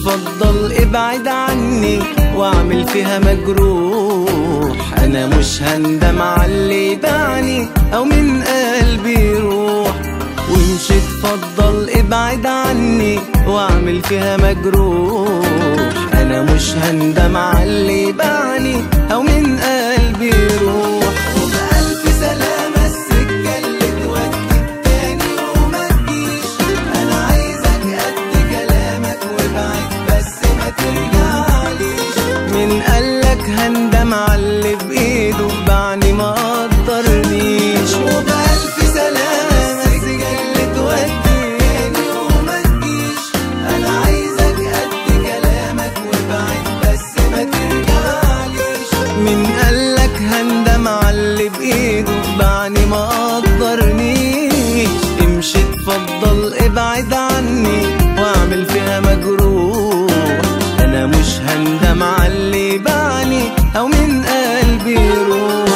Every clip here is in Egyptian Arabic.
اتفضل ابعد عني واعمل فيها مجروح انا مش هندم على اللي دعني او من قلبي يروح وامشي اتفضل ابعد عني واعمل فيها مجروح انا مش هندم على اللي بعني او من قلبي يروح وبألف سلامة السكة اللي تودي التاني وما تجيش انا عايزك قد كلامك وابعد بس ما ترجعليش من قالك هندم على اللي بايده بعني ما قدرنيش وبألف سلامة السكة اللي تودي التاني وما تجيش انا عايزك قد كلامك وابعد بس ما ترجعليش من قالك هندم على اللي بايده بعني ما قدرنيش امشي اتفضل ابعد عني واعمل فيها مجروح انا مش هندم على اللي بعني او من قلبي يروح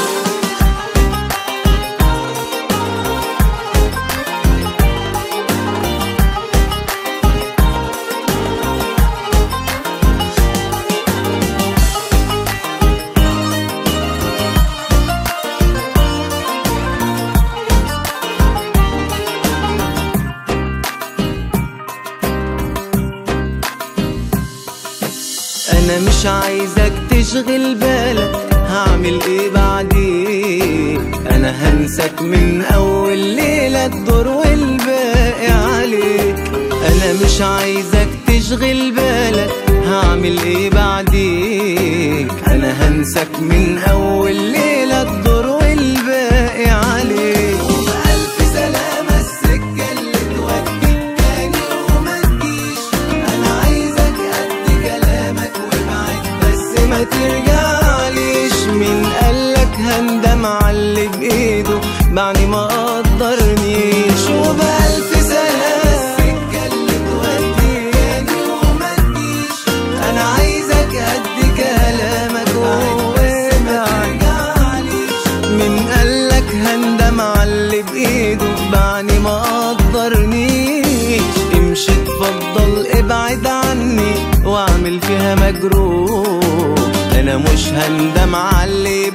انا مش عايزك تشغل بالك هعمل ايه بعدين انا هنسك من اول ليلة الدور والباقي عليك انا مش عايزك تشغل بالك هعمل ايه بعديك انا هنسك من اول ليلة الدور والباقي عليك وبألف سلامة السكة اللي تودي التاني وما تجيش انا عايزك قد كلامك وابعد بس ما ترجعليش مين قالك هندم على اللي بايده بعني ما قدرنيش وبألف سلامة السكة اللي تودي التاني وما تجيش انا عايزك قد كلامك وابعد من قالك هندم على اللي بايده بعني ما قدرنيش امشي اتفضل ابعد عني واعمل فيها مجروح انا مش هندم على اللي